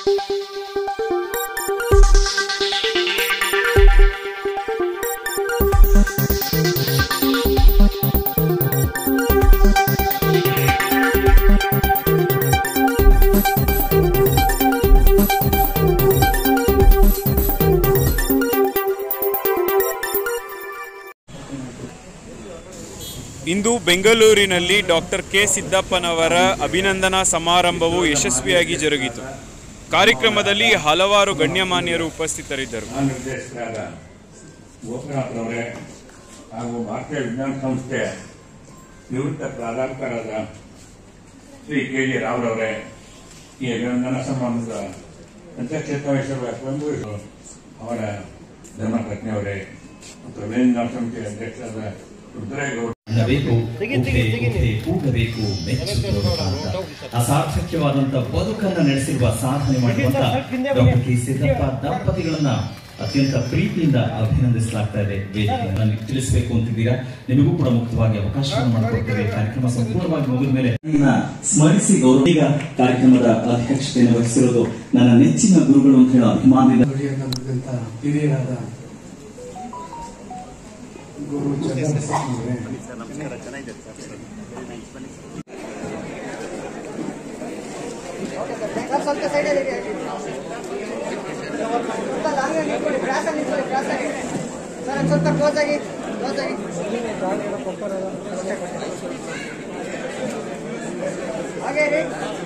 ಇಂದು ಬೆಂಗಳೂರಿನಲ್ಲಿ doctor K ಸಿದ್ದಪ್ಪನವರ ಅಭಿನಂದನಾ ಸಮಾರಂಭವು ಯಶಸ್ವಿಯಾಗಿ ಜರುಗಿತು ಕಾರ್ಯಕ್ರಮದಲ್ಲಿ ಹಲವಾರು ಗಣ್ಯಮಾನ್ಯರು ಉಪಸ್ಥಿತರಿದ್ದರು ನಿರ್ದೇಶಕರಾದ ಗೋಪಿನಾಥ್ರವರೇ ಹಾಗೂ ಭಾರತೀಯ ವಿಜ್ಞಾನ ಸಂಸ್ಥೆ ನಿವೃತ್ತ ಪ್ರಾಧ್ಯಾಪಕರಾದ ಶ್ರೀ ಕೆ ಜಿ ರಾವ್ರವರೇ ಈ ಅಭಿನಂದನಾ ಸಮಾರಂಭದ ಅಧ್ಯಕ್ಷತೆ ವಹಿಸಿರುವ ಸ್ವಯಂಭೂ ಅವರ ಧರ್ಮಪತ್ನಿಯವರೇ ಮತ್ತು ವಿಜ್ಞಾನ ಸಮಿತಿ ಅಧ್ಯಕ್ಷರಾದ ರುದ್ರೇಗೌಡ ಅನ್ನಬೇಕು ಉಫೆ, ಉಫೆ, ಕೂಗಬೇಕು ಮೆಚ್ಚುಕೋರು ಅಂತ ಅಸಾರ್ಥಕ್ಯವಾದಂತ ಬದುಕನ್ನ ನಡೆಸಿರುವ ಸಾಧನೆ ಮಾಡಿರುವಂತ ಡಾಕ್ಟರ್ ಕೆ ಸಿದ್ದಪ್ಪ ದಂಪತಿಗಳನ್ನ ಅತ್ಯಂತ ಪ್ರೀತಿಯಿಂದ ಅಭಿನಂದಿಸಲಾಗ್ತಾ ಇದೆ ವೇದಿಕೆ ನನಗೆ ತಿಳಿಸಬೇಕು ಅಂತಿದ್ದೀರಾ ನಿಮಗೂ ಕೂಡ ಮುಕ್ತವಾಗಿ ಅವಕಾಶವನ್ನು ಮಾಡಿಕೊಡ್ತೇವೆ ಕಾರ್ಯಕ್ರಮ ಸಂಪೂರ್ಣವಾಗಿ ಮುಗಿದ ಮೇಲೆ ನನ್ನ ಸ್ಮರಿಸಿ ಗೌರವ ಈಗ ಕಾರ್ಯಕ್ರಮದ ಅಧ್ಯಕ್ಷತೆಯನ್ನು ವಹಿಸಿರೋದು ನನ್ನ ನೆಚ್ಚಿನ ಗುರುಗಳು ಅಂತ ಹೇಳೋ ಅಭಿಮಾನದಿಂದ ನುಡಿಯನ್ನು ನುಡಿದಂತ ಹಿರಿಯರಾದ ಗುರು ಚಂದ್ರಶೇಖರವರೇ ಸರ್ ಸ್ವಲ್ಪ ಸೈಡಲ್ಲಿ ಇರಿ. ಸ್ವಲ್ಪ ಲಾಂಗ್ ಆಗಿ ನಿಂತ್ಕೊಳ್ಳಿ ಕ್ರಾಸಲ್ಲಿ ನಿಂತ್ಕೊಳ್ಳಿ ಕ್ರಾಸಲ್ಲಿ ಸರ್ ಒಂದು ಸ್ವಲ್ಪ ಕ್ಲೋಸ್ ಆಗಿ ಕ್ಲೋಸ್ ಆಗಿ ಹಾಗೆ ರೀ